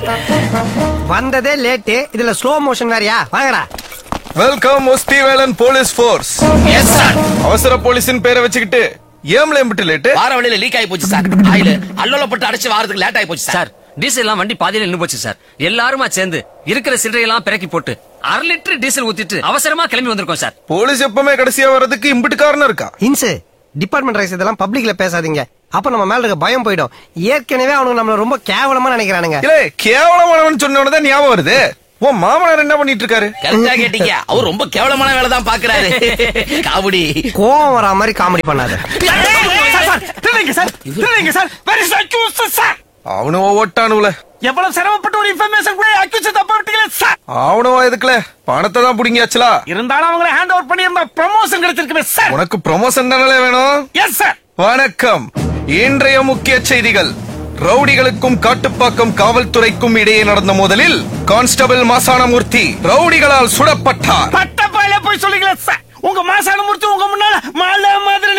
வந்ததே லேட்டு இதுல slow motion வேறயா வாங்கடா welcome Osthivelan police force yes sir அவசர போலீஸின் பேரை வச்சுக்கிட்டு ஏம்ல எம்பிட்டு லேட்டு வார வழியில லீக் ஆகி போச்சு சார் ஆயில அல்லோலப்பட்டு அடைச்சு வாரத்துக்கு லேட் ஆகி போச்சு சார் சார் டீசல் எல்லாம் வண்டி பாதியில நின்னு போச்சு சார் எல்லாருமா சேர்ந்து இருக்கிற சில்லறையெல்லாம் பிறக்கி போட்டு அரை லிட்டர் டீசல் ஊத்திட்டு அவசரமா கிளம்பி வந்திருக்கோம் சார் போலீஸ் எப்பவுமே கடைசியா வர்றதுக்கு இம்பிட்டு காரணம் இருக்கா இன்சு டிபார்ட்மெண்ட் ரைஸ் இதெல்லாம் பப்ளிக்ல பேசாதீங்க அப்ப நம்ம மேல இருக்க பயம் போயிடும் ஏற்கனவே அவனுங்க நம்மள ரொம்ப கேவலமா நினைக்கிறானுங்க இல்ல கேவலமானவன் சொன்ன உடனே தான் ஞாபகம் வருது உன் மாமனார் என்ன பண்ணிட்டு இருக்காரு கரெக்டா கேட்டீங்க அவர் ரொம்ப கேவலமான வேலை தான் பாக்குறாரு காமெடி கோவம் வரா மாதிரி காமெடி பண்ணாத அவனும் ஓட்டானுல எவ்வளவு சிரமப்பட்டு ஒரு இன்ஃபர்மேஷன் கூட அக்யூஸ் தப்பா விட்டீங்களே சார் அவனும் எதுக்குல பணத்தை தான் புடிங்கியாச்சுலா இருந்தாலும் அவங்கள ஹேண்ட் ஓவர் பண்ணியிருந்தா ப்ரமோஷன் கிடைச்சிருக்குமே சார் உனக்கு ப்ரொமோஷன் தானே வேணும் எஸ் சார் வணக்கம் இன்றைய முக்கிய செய்திகள் ரவுடிகளுக்கும் காட்டுப்பாக்கம் காவல்துறைக்கும் இடையே நடந்த மோதலில் கான்ஸ்டபிள் மாசானமூர்த்தி ரவுடிகளால் சுடப்பட்டார் பட்ட பாயில போய் சொல்லுங்களேன் சார் உங்க மாசான முடிச்சு உங்க முன்னால மாலை மாதிரி